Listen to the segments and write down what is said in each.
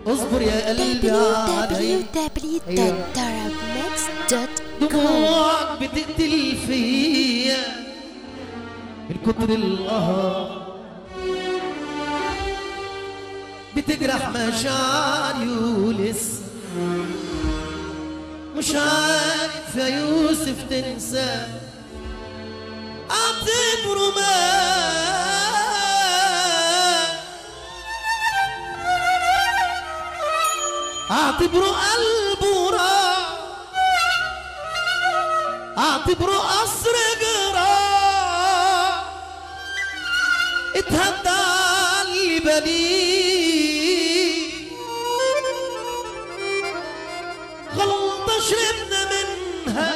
اصبر يا قلبي علي www.darabmix.com دموعك بتقتل فيا من كتر القهر بتجرح مشاعري ولسه مش عارف يا يوسف تنسى اعتبره مات اعتبره قلبه راح اعتبره قصر جراح اتهدى اللي بنيه غلطة شربنا منها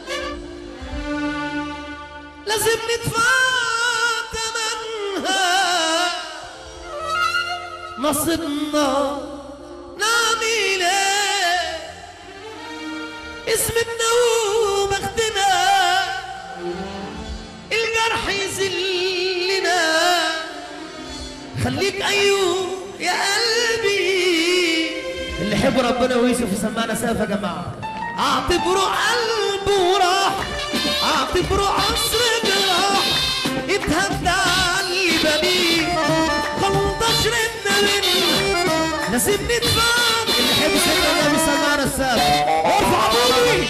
لازم ندفع تمنها نصيبنا نعمل ايه اسمنا وبختنا الجرح يذلنا خليك ايوه يا قلبي اللي يحب ربنا ويوسف وسمعنا سقف يا جماعه اعتبره قلبه راح اعتبره عصر جراح اتهدى اللي بنيه غلطة شربنا منه لازم ندفع اللي يحب سيدنا النبي سمعنا السقف ارفع بوي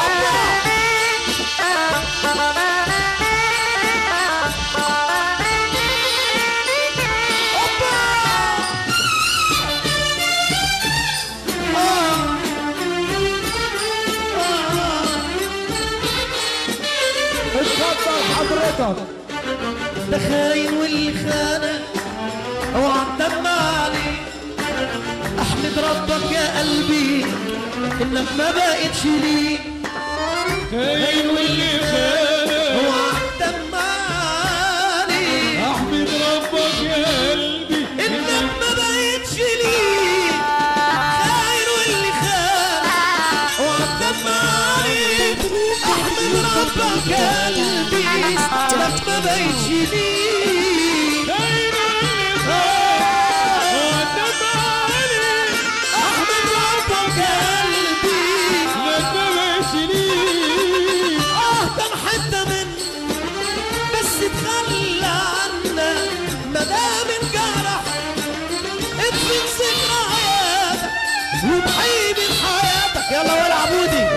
اتفضل حضرتك ده خاين واللي خانك اوعى تدمع عليه احمد ربك يا قلبي انك ما بقتش ليه خاين واللي خانك اوعى تدمع عليه احمد ربك يا قلبي انك ما بقتش ليه خاين واللي خانك اوعى تدمع عليه احمد ربك يا قلبي انك ما بقتش ليه خاين واللي خانك وعدم عليك احمد ربك يا قلبي لك ماشي اه كم حتة من بس تخلى عنا مدام انجرح اطفي ذكرياتك ومحي من حياتك يلا ولا عبودي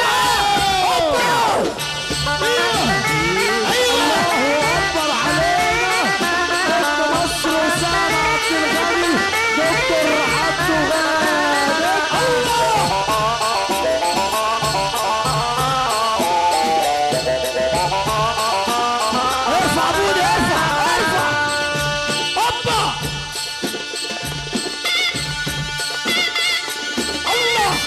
الله اكبر علينا ابن مصر وسام عبد الغني دكتور عبد غالب ارفع عبودي ارفع ارفع هوبا الله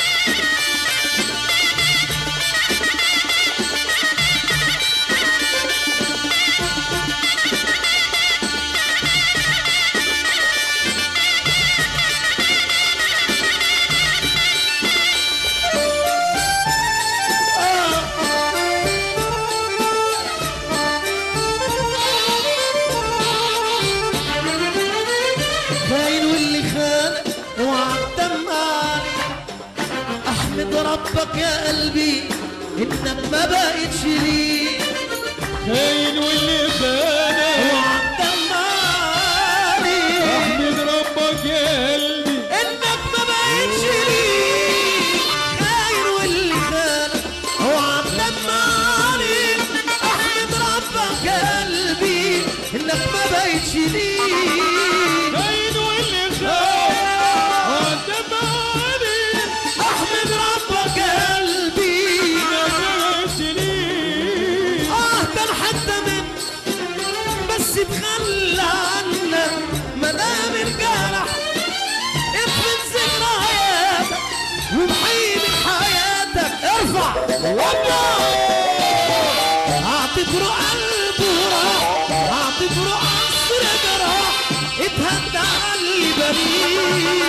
خاين واللي خانك اوعى تدمع احمد ربك يا قلبي انك ما بقتش ليه خاين واللي خانك اوعى تدمع احمد ربك يا قلبي انك ما بقتش ليه خاين واللي خانك اوعى تدمع احمد ربك يا قلبي انك ما بقتش ليه خاين واللي خانك وعدم عليك احمد ربك يا قلبي لك ماشي اه كان حتى من بس تخلى عنك مدام الجرح افرد ذكرياتك ومحي من حياتك ارفع الله اعتبره قلبه راح اعتبره عصر جراح اتهدى على البريد